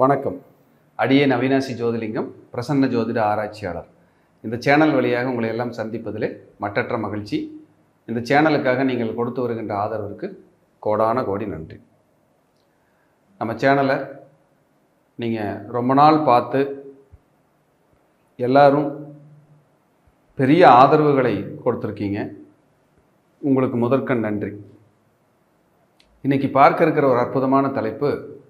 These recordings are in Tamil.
வணக்கம் அடியே அவினாசி ஜோதிலிங்கம் பிரசன்ன ஜோதிட ஆராய்ச்சியாளர் இந்த சேனல் வழியாக உங்களை எல்லாம் சந்திப்பதிலே மட்டற்ற மகிழ்ச்சி இந்த சேனலுக்காக நீங்கள் கொடுத்து வருகின்ற ஆதரவிற்கு கோடான கோடி நன்றி நம்ம சேனலை நீங்கள் ரொம்ப நாள் பார்த்து எல்லாரும் பெரிய ஆதரவுகளை கொடுத்துருக்கீங்க உங்களுக்கு முதற்கண் நன்றி இன்னைக்கு பார்க்க இருக்கிற ஒரு அற்புதமான தலைப்பு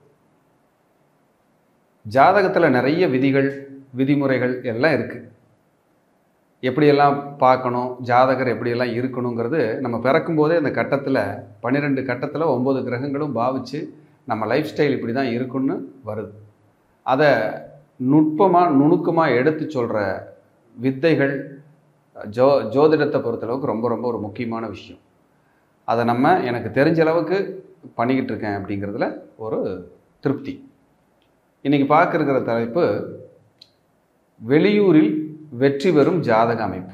ஜாதகத்தில் நிறைய விதிகள் விதிமுறைகள் எல்லாம் இருக்குது எப்படியெல்லாம் பார்க்கணும் ஜாதகர் எப்படியெல்லாம் இருக்கணுங்கிறது நம்ம பிறக்கும்போதே அந்த கட்டத்தில் பன்னிரெண்டு கட்டத்தில் ஒம்பது கிரகங்களும் பாவிச்சு நம்ம லைஃப் ஸ்டைல் இப்படி தான் இருக்குன்னு வருது அதை நுட்பமாக நுணுக்கமாக எடுத்து சொல்கிற வித்தைகள் ஜோ ஜோதிடத்தை பொறுத்தளவுக்கு ரொம்ப ரொம்ப ஒரு முக்கியமான விஷயம் அதை நம்ம எனக்கு தெரிஞ்ச அளவுக்கு பண்ணிக்கிட்டு இருக்கேன் அப்படிங்கிறதுல ஒரு திருப்தி இன்றைக்கி பார்க்க இருக்கிற தலைப்பு வெளியூரில் வெற்றி பெறும் ஜாதக அமைப்பு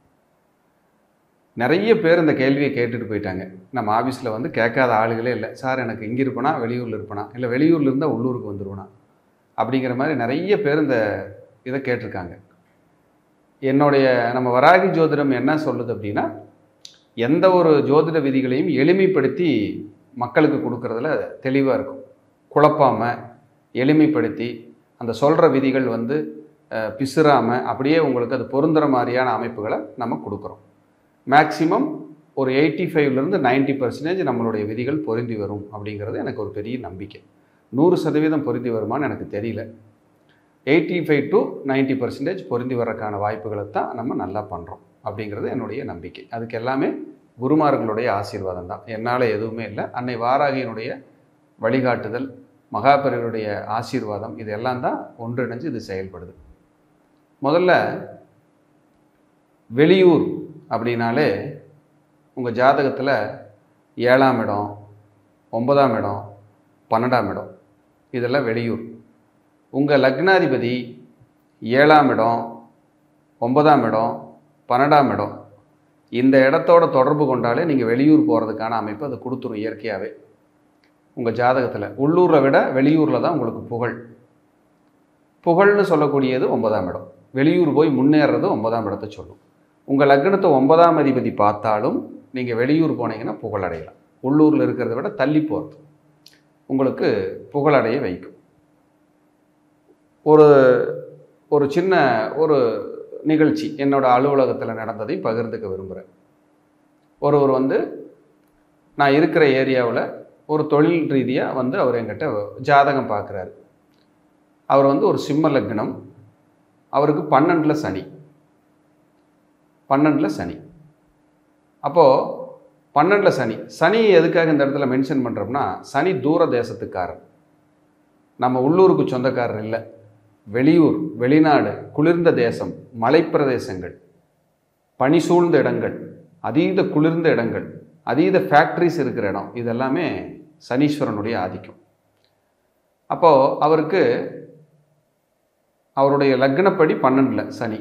நிறைய பேர் இந்த கேள்வியை கேட்டுட்டு போயிட்டாங்க நம்ம ஆஃபீஸில் வந்து கேட்காத ஆளுகளே இல்லை சார் எனக்கு இங்கே இருப்பேனா வெளியூரில் இருப்பேனா இல்லை வெளியூரில் இருந்தால் உள்ளூருக்கு வந்துடுவேனா அப்படிங்கிற மாதிரி நிறைய பேர் இந்த இதை கேட்டிருக்காங்க என்னுடைய நம்ம வராகி ஜோதிடம் என்ன சொல்லுது அப்படின்னா எந்த ஒரு ஜோதிட விதிகளையும் எளிமைப்படுத்தி மக்களுக்கு கொடுக்கறதுல தெளிவாக இருக்கும் குழப்பாமல் எளிமைப்படுத்தி அந்த சொல்கிற விதிகள் வந்து பிசுறாமல் அப்படியே உங்களுக்கு அது பொருந்துகிற மாதிரியான அமைப்புகளை நம்ம கொடுக்குறோம் மேக்சிமம் ஒரு எயிட்டி ஃபைவ்லேருந்து நைன்ட்டி பர்சன்டேஜ் நம்மளுடைய விதிகள் பொருந்தி வரும் அப்படிங்கிறது எனக்கு ஒரு பெரிய நம்பிக்கை நூறு சதவீதம் பொருந்தி வருமான்னு எனக்கு தெரியல eighty five to ninety percentage பொருந்தி வர்றதுக்கான வாய்ப்புகளை தான் நம்ம நல்லா பண்ணுறோம் அப்படிங்கிறது என்னுடைய நம்பிக்கை அதுக்கு எல்லாமே குருமார்களுடைய ஆசீர்வாதம் தான் என்னால் எதுவுமே இல்லை அன்னை வாராகியினுடைய வழிகாட்டுதல் மகாபெரியருடைய ஆசீர்வாதம் இது எல்லாம் தான் ஒன்றிணைஞ்சு இது செயல்படுது முதல்ல வெளியூர் அப்படின்னாலே உங்கள் ஜாதகத்தில் ஏழாம் இடம் ஒன்பதாம் இடம் பன்னெண்டாம் இடம் இதெல்லாம் வெளியூர் உங்கள் லக்னாதிபதி ஏழாம் இடம் ஒன்பதாம் இடம் பன்னெண்டாம் இடம் இந்த இடத்தோட தொடர்பு கொண்டாலே நீங்கள் வெளியூர் போகிறதுக்கான அமைப்பு அது கொடுத்துரும் இயற்கையாகவே உங்கள் ஜாதகத்தில் உள்ளூரை விட வெளியூரில் தான் உங்களுக்கு புகழ் புகழ்னு சொல்லக்கூடியது ஒன்பதாம் இடம் வெளியூர் போய் முன்னேறது ஒன்பதாம் இடத்தை சொல்லும் உங்கள் லக்னத்தை ஒன்பதாம் அதிபதி பார்த்தாலும் நீங்கள் வெளியூர் போனீங்கன்னா புகழடையலாம் உள்ளூரில் இருக்கிறத விட தள்ளி போகிறது உங்களுக்கு புகழடைய வைக்கும் ஒரு ஒரு சின்ன ஒரு நிகழ்ச்சி என்னோட அலுவலகத்தில் நடந்ததை பகிர்ந்துக்க விரும்புகிறேன் ஒருவர் வந்து நான் இருக்கிற ஏரியாவில் ஒரு தொழில் ரீதியாக வந்து அவர் என்கிட்ட ஜாதகம் பார்க்குறாரு அவர் வந்து ஒரு சிம்ம லக்னம் அவருக்கு பன்னெண்டில் சனி பன்னெண்டில் சனி அப்போது பன்னெண்டில் சனி சனி எதுக்காக இந்த இடத்துல மென்ஷன் பண்ணுறோம்னா சனி தூர தேசத்துக்காரன் நம்ம உள்ளூருக்கு சொந்தக்காரர் இல்லை வெளியூர் வெளிநாடு குளிர்ந்த தேசம் மலைப்பிரதேசங்கள் பனி சூழ்ந்த இடங்கள் அதீத குளிர்ந்த இடங்கள் அதீத ஃபேக்ட்ரிஸ் இருக்கிற இடம் இதெல்லாமே சனீஸ்வரனுடைய ஆதிக்கம் அப்போது அவருக்கு அவருடைய லக்னப்படி பன்னெண்டில் சனி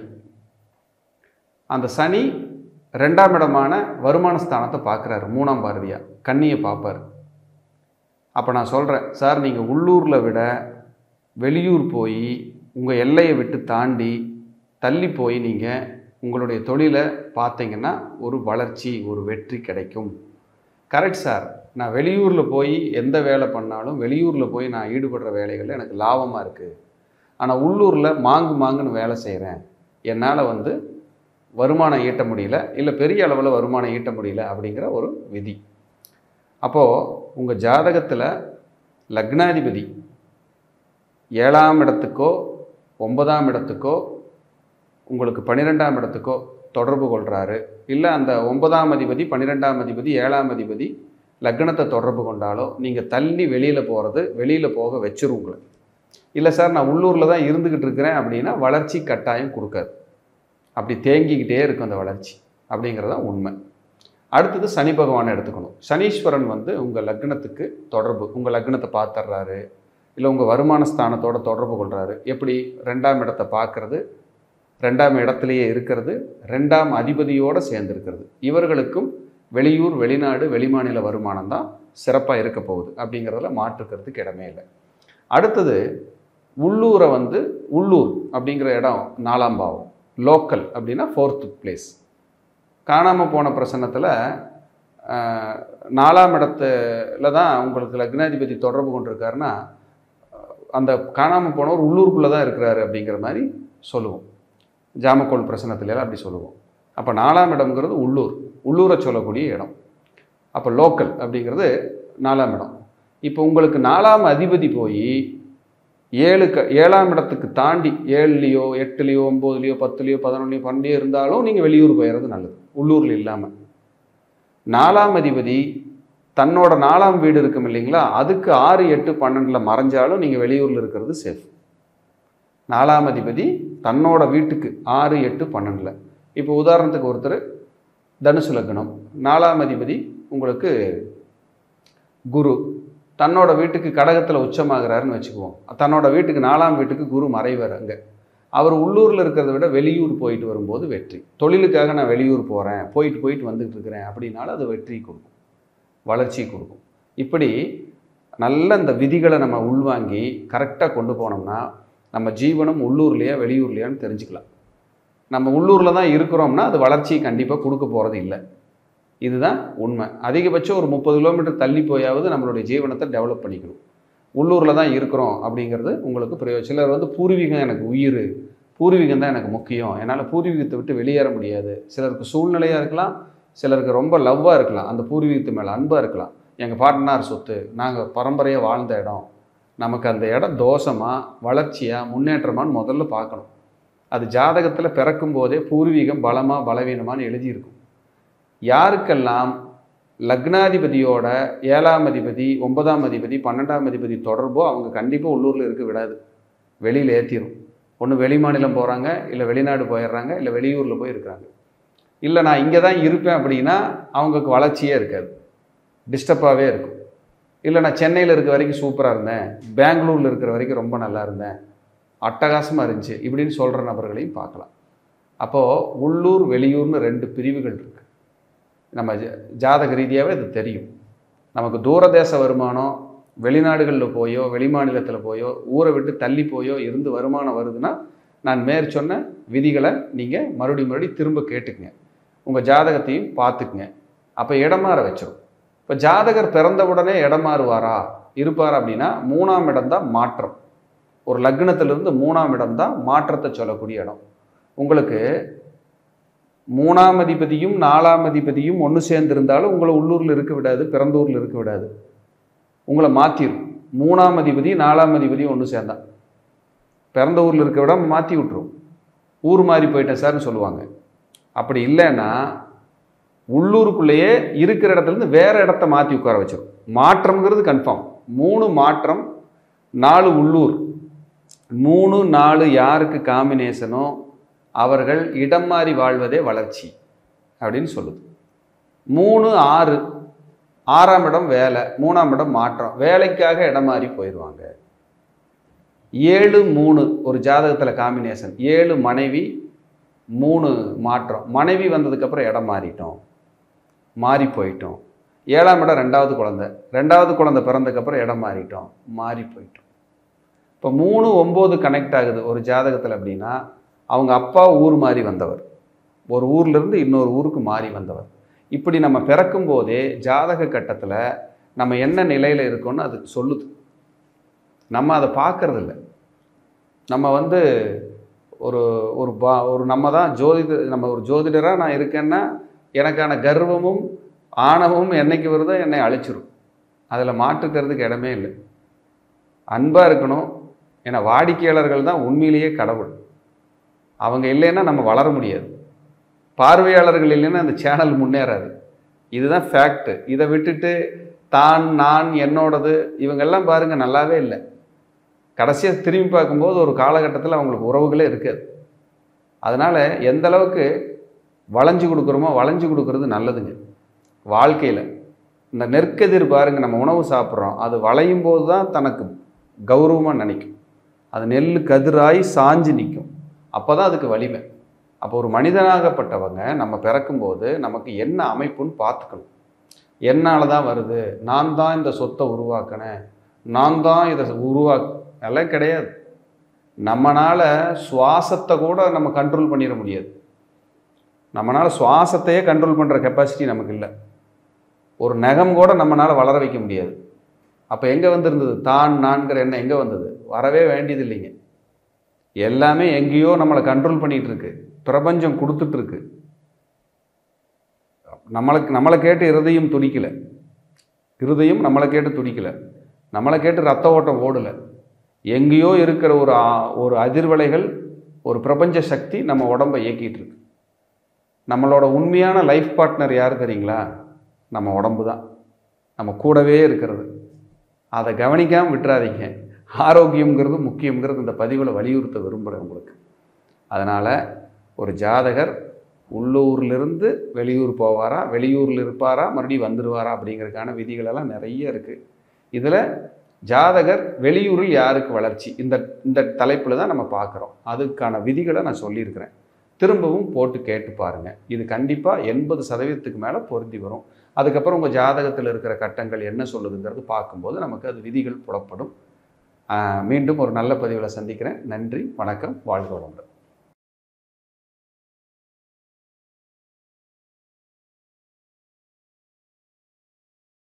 அந்த சனி ரெண்டாம் இடமான வருமான ஸ்தானத்தை பார்க்குறாரு மூணாம் பார்வையாக கண்ணியை பார்ப்பார் அப்போ நான் சொல்கிறேன் சார் நீங்கள் உள்ளூரில் விட வெளியூர் போய் உங்கள் எல்லையை விட்டு தாண்டி தள்ளி போய் நீங்கள் உங்களுடைய தொழிலை பார்த்தீங்கன்னா ஒரு வளர்ச்சி ஒரு வெற்றி கிடைக்கும் கரெக்ட் சார் நான் வெளியூரில் போய் எந்த வேலை பண்ணாலும் வெளியூரில் போய் நான் ஈடுபடுற வேலைகளில் எனக்கு லாபமாக இருக்குது ஆனால் உள்ளூரில் மாங்கு மாங்குன்னு வேலை செய்கிறேன் என்னால் வந்து வருமானம் ஈட்ட முடியல இல்லை பெரிய அளவில் வருமானம் ஈட்ட முடியல அப்படிங்கிற ஒரு விதி அப்போது உங்கள் ஜாதகத்தில் லக்னாதிபதி ஏழாம் இடத்துக்கோ ஒன்பதாம் இடத்துக்கோ உங்களுக்கு பன்னிரெண்டாம் இடத்துக்கோ தொடர்பு கொள்கிறாரு இல்லை அந்த ஒன்பதாம் அதிபதி பன்னிரெண்டாம் அதிபதி ஏழாம் அதிபதி லக்னத்தை தொடர்பு கொண்டாலோ நீங்கள் தள்ளி வெளியில் போகிறது வெளியில் போக வச்சிரும் உங்களை இல்லை சார் நான் உள்ளூரில் தான் இருந்துக்கிட்டு இருக்கிறேன் அப்படின்னா வளர்ச்சி கட்டாயம் கொடுக்காது அப்படி தேங்கிக்கிட்டே இருக்கும் அந்த வளர்ச்சி அப்படிங்கிறதான் உண்மை அடுத்தது சனி பகவானை எடுத்துக்கணும் சனீஸ்வரன் வந்து உங்கள் லக்னத்துக்கு தொடர்பு உங்கள் லக்னத்தை பார்த்துட்றாரு இல்லை உங்கள் வருமான ஸ்தானத்தோட தொடர்பு கொள்கிறாரு எப்படி ரெண்டாம் இடத்தை பார்க்குறது ரெண்டாம் இடத்துலையே இருக்கிறது ரெண்டாம் அதிபதியோடு சேர்ந்துருக்கிறது இவர்களுக்கும் வெளியூர் வெளிநாடு வெளிமாநில வருமானம் தான் சிறப்பாக இருக்க போகுது அப்படிங்கிறதுல மாற்றுக்கிறதுக்கு இடமே இல்லை அடுத்தது உள்ளூரை வந்து உள்ளூர் அப்படிங்கிற இடம் நாலாம் பாவம் லோக்கல் அப்படின்னா ஃபோர்த்து பிளேஸ் காணாமல் போன பிரசன்னத்தில் ஆஹ், நாலாம் இடத்துல தான் உங்களுக்கு லக்னாதிபதி தொடர்பு கொண்டிருக்காருன்னா அந்த காணாமல் போனவர் உள்ளூருக்குள்ளே தான் இருக்கிறாரு அப்படிங்கிற மாதிரி சொல்லுவோம் ஜாமக்கோள் பிரசனத்துல எல்லாம் அப்படி சொல்லுவோம் அப்போ நாலாம் இடம்ங்கிறது உள்ளூர் உள்ளூரை சொல்லக்கூடிய இடம் அப்போ லோக்கல் அப்படிங்கிறது நாலாம் இடம் இப்போ உங்களுக்கு நாலாம் அதிபதி போய் ஏழு க ஏழாம் இடத்துக்கு தாண்டி ஏழுலேயோ எட்டுலேயோ ஒம்போதுலேயோ பத்துலேயோ பதினொன்றுலையோ பன்னெண்டுலையோ இருந்தாலும் நீங்கள் வெளியூர் போயிடுறது நல்லது உள்ளூரில் இல்லாமல் நாலாம் அதிபதி தன்னோட நாலாம் வீடு இருக்கும் இல்லைங்களா அதுக்கு ஆறு எட்டு பன்னெண்டில் மறைஞ்சாலும் நீங்கள் வெளியூரில் இருக்கிறது சேஃப் நாலாம் அதிபதி தன்னோட வீட்டுக்கு ஆறு எட்டு பன்னெண்டில் இப்போ உதாரணத்துக்கு ஒருத்தர் தனுசு லக்னம் நாலாம் அதிபதி உங்களுக்கு குரு தன்னோட வீட்டுக்கு கடகத்தில் உச்சமாகிறாருன்னு வச்சுக்குவோம் தன்னோட வீட்டுக்கு நாலாம் வீட்டுக்கு குரு மறைவர் அங்கே அவர் உள்ளூரில் இருக்கிறத விட வெளியூர் போயிட்டு வரும்போது வெற்றி தொழிலுக்காக நான் வெளியூர் போகிறேன் போயிட்டு போயிட்டு வந்துட்டு இருக்கிறேன் அப்படின்னாலும் அது வெற்றி கொடுக்கும் வளர்ச்சி கொடுக்கும் இப்படி நல்ல இந்த விதிகளை நம்ம உள்வாங்கி கரெக்டாக கொண்டு போனோம்னா நம்ம ஜீவனம் உள்ளூர்லையா வெளியூர்லையான்னு தெரிஞ்சுக்கலாம் நம்ம உள்ளூரில் தான் இருக்கிறோம்னா அது வளர்ச்சியை கண்டிப்பாக கொடுக்க போகிறது இல்லை இதுதான் உண்மை அதிகபட்சம் ஒரு முப்பது கிலோமீட்டர் தள்ளி போயாவது நம்மளுடைய ஜீவனத்தை டெவலப் பண்ணிக்கணும் உள்ளூரில் தான் இருக்கிறோம் அப்படிங்கிறது உங்களுக்கு பிரயோஜனம் சிலர் வந்து பூர்வீகம் எனக்கு உயிர் பூர்வீகம் தான் எனக்கு முக்கியம் என்னால் பூர்வீகத்தை விட்டு வெளியேற முடியாது சிலருக்கு சூழ்நிலையாக இருக்கலாம் சிலருக்கு ரொம்ப லவ்வாக இருக்கலாம் அந்த பூர்வீகத்து மேலே அன்பாக இருக்கலாம் எங்கள் பாட்டனார் சொத்து நாங்கள் பரம்பரையாக வாழ்ந்த இடம் நமக்கு அந்த இடம் தோஷமாக வளர்ச்சியாக முன்னேற்றமான்னு முதல்ல பார்க்கணும் அது ஜாதகத்தில் பிறக்கும் போதே பூர்வீகம் பலமாக பலவீனமான்னு எழுதியிருக்கும் யாருக்கெல்லாம் லக்னாதிபதியோட ஏழாம் அதிபதி ஒன்பதாம் அதிபதி பன்னெண்டாம் அதிபதி தொடர்போ அவங்க கண்டிப்பாக உள்ளூரில் இருக்க விடாது வெளியில் ஏற்றிடும் ஒன்று வெளி மாநிலம் போகிறாங்க இல்லை வெளிநாடு போயிடுறாங்க இல்லை வெளியூரில் போய் இருக்கிறாங்க இல்லை நான் இங்கே தான் இருப்பேன் அப்படின்னா அவங்களுக்கு வளர்ச்சியே இருக்காது டிஸ்டர்பாகவே இருக்கும் இல்லை நான் சென்னையில் இருக்க வரைக்கும் சூப்பராக இருந்தேன் பெங்களூரில் இருக்கிற வரைக்கும் ரொம்ப நல்லா இருந்தேன் அட்டகாசமாக இருந்துச்சு இப்படின்னு சொல்கிற நபர்களையும் பார்க்கலாம் அப்போது உள்ளூர் வெளியூர்னு ரெண்டு பிரிவுகள் இருக்குது நம்ம ஜ- ஜாதக ரீதியாகவே இது தெரியும் நமக்கு தூரதேச வருமானம் வெளிநாடுகளில் போயோ வெளிமாநிலத்தில் போயோ ஊரை விட்டு தள்ளி போயோ இருந்து வருமானம் வருதுன்னா நான் மேற் சொன்ன விதிகளை நீங்கள் மறுபடி மறுபடி திரும்ப கேட்டுக்குங்க உங்கள் ஜாதகத்தையும் பார்த்துக்குங்க அப்போ இடமாற வச்சிரும் இப்போ ஜாதகர் பிறந்த உடனே இடம் மாறுவாரா இருப்பார் அப்படின்னா மூணாம் இடம் தான் மாற்றம் ஒரு லக்னத்திலிருந்து மூணாம் இடம் தான் மாற்றத்தை சொல்லக்கூடிய இடம் உங்களுக்கு மூணாம் அதிபதியும் நாலாம் அதிபதியும் ஒன்று சேர்ந்திருந்தாலும் உங்களை உள்ளூரில் இருக்க விடாது பிறந்த ஊரில் இருக்க விடாது உங்களை மாற்றிடும் மூணாம் அதிபதி நாலாம் அதிபதி ஒன்று சேர்ந்தான் பிறந்த ஊரில் இருக்க விட மாற்றி விட்டுரும் ஊர் மாறி போயிட்டேன் சார்னு சொல்லுவாங்க அப்படி இல்லைன்னா உள்ளூருக்குள்ளேயே இருக்கிற இடத்துலேருந்து வேற இடத்த மாற்றி உட்கார வச்சிடும் மாற்றம்ங்கிறது கன்ஃபார்ம் மூணு மாற்றம் நாலு உள்ளூர் மூணு நாலு யாருக்கு காம்பினேஷனோ அவர்கள் இடம் மாறி வாழ்வதே வளர்ச்சி அப்படின்னு சொல்லுது மூணு ஆறு ஆறாம் இடம் வேலை மூணாம் இடம் மாற்றம் வேலைக்காக இடம் மாறி போயிடுவாங்க ஏழு மூணு ஒரு ஜாதகத்தில் காம்பினேஷன் ஏழு மனைவி மூணு மாற்றம் மனைவி வந்ததுக்கப்புறம் இடம் மாறிட்டோம் மாறி போயிட்டோம் ஏழாம் இடம் ரெண்டாவது குழந்தை ரெண்டாவது குழந்தை பிறந்ததுக்கப்புறம் இடம் மாறிட்டோம் மாறி போயிட்டோம் இப்போ மூணு ஒம்பது கனெக்ட் ஆகுது ஒரு ஜாதகத்தில் அப்படின்னா அவங்க அப்பா ஊர் மாறி வந்தவர் ஒரு ஊர்லேருந்து இன்னொரு ஊருக்கு மாறி வந்தவர் இப்படி நம்ம பிறக்கும் போதே ஜாதக கட்டத்தில் நம்ம என்ன நிலையில் இருக்கோம்னு அது சொல்லுது நம்ம அதை பார்க்கறது இல்ல நம்ம வந்து ஒரு ஒரு பா ஒரு நம்ம தான் ஜோதிட நம்ம ஒரு ஜோதிடராக நான் இருக்கேன்னா எனக்கான கர்வமும் ஆணவமும் என்னைக்கு வருதோ என்னை அழிச்சிரும் அதில் மாற்றுக்கிறதுக்கு இடமே இல்லை அன்பாக இருக்கணும் ஏன்னா வாடிக்கையாளர்கள் தான் உண்மையிலேயே கடவுள் அவங்க இல்லைன்னா நம்ம வளர முடியாது பார்வையாளர்கள் இல்லைன்னா அந்த சேனல் முன்னேறாது இதுதான் ஃபேக்ட் இதை விட்டுட்டு தான் நான் என்னோடது இவங்கெல்லாம் பாருங்க நல்லாவே இல்லை கடைசியாக திரும்பி பார்க்கும்போது ஒரு காலகட்டத்தில் அவங்களுக்கு உறவுகளே இருக்காது அதனால் எந்த அளவுக்கு வளைஞ்சு கொடுக்குறோமோ வளைஞ்சு கொடுக்கறது நல்லதுங்க வாழ்க்கையில் இந்த நெற்கதிர் பாருங்க நம்ம உணவு சாப்பிட்றோம் அது வளையும் போது தான் தனக்கு கௌரவமாக நினைக்கும் அது நெல் கதிராய் சாஞ்சு நிற்கும் அப்போ தான் அதுக்கு வலிமை அப்போ ஒரு மனிதனாகப்பட்டவங்க நம்ம பிறக்கும்போது நமக்கு என்ன அமைப்புன்னு பார்த்துக்கணும் என்னால் தான் வருது நான் தான் இந்த சொத்தை உருவாக்கினேன் நான் தான் இதை உருவாக் அதெல்லாம் கிடையாது நம்மளால் சுவாசத்தை கூட நம்ம கண்ட்ரோல் பண்ணிட முடியாது நம்மளால் சுவாசத்தையே கண்ட்ரோல் பண்ணுற கெப்பாசிட்டி நமக்கு இல்லை ஒரு நகம் கூட நம்மளால் வளர வைக்க முடியாது அப்போ எங்கே வந்திருந்தது தான் நான்கிற எண்ணம் எங்கே வந்தது வரவே வேண்டியது இல்லைங்க எல்லாமே எங்கேயோ நம்மளை கண்ட்ரோல் பண்ணிகிட்டு இருக்கு பிரபஞ்சம் கொடுத்துட்டு இருக்கு நம்மளுக்கு நம்மளை கேட்டு இருதயம் துடிக்கலை இருதயம் நம்மளை கேட்டு துடிக்கலை நம்மளை கேட்டு ரத்த ஓட்டம் ஓடலை எங்கேயோ இருக்கிற ஒரு ஆ- ஒரு அதிர்வலைகள் ஒரு பிரபஞ்ச சக்தி நம்ம உடம்பை இயக்கிட்டு இருக்கு நம்மளோட உண்மையான லைஃப் பார்ட்னர் யார் தெரியுங்களா நம்ம உடம்பு தான் நம்ம கூடவே இருக்கிறது அதை கவனிக்காமல் விட்டுறாதீங்க ஆரோக்கியங்கிறது முக்கியங்கிறது இந்த பதிவில் வலியுறுத்த விரும்புகிறேன் உங்களுக்கு அதனால் ஒரு ஜாதகர் உள்ளூர்லேருந்து வெளியூர் போவாரா வெளியூரில் இருப்பாரா மறுபடியும் வந்துடுவாரா அப்படிங்கிறதுக்கான விதிகளெல்லாம் நிறைய இருக்குது இதில் ஜாதகர் வெளியூரில் யாருக்கு வளர்ச்சி இந்த இந்த தலைப்பில் தான் நம்ம பார்க்குறோம் அதுக்கான விதிகளை நான் சொல்லியிருக்கிறேன் திரும்பவும் போட்டு கேட்டு பாருங்கள் இது கண்டிப்பாக எண்பது சதவீதத்துக்கு மேலே பொருந்தி வரும் அதுக்கப்புறம் உங்கள் ஜாதகத்தில் இருக்கிற கட்டங்கள் என்ன சொல்லுதுங்கிறது பார்க்கும்போது நமக்கு அது விதிகள் புலப்படும் ஆஹ் மீண்டும் ஒரு நல்ல பதிவில் சந்திக்கிறேன் நன்றி வணக்கம் வாழ்க வளமுடன்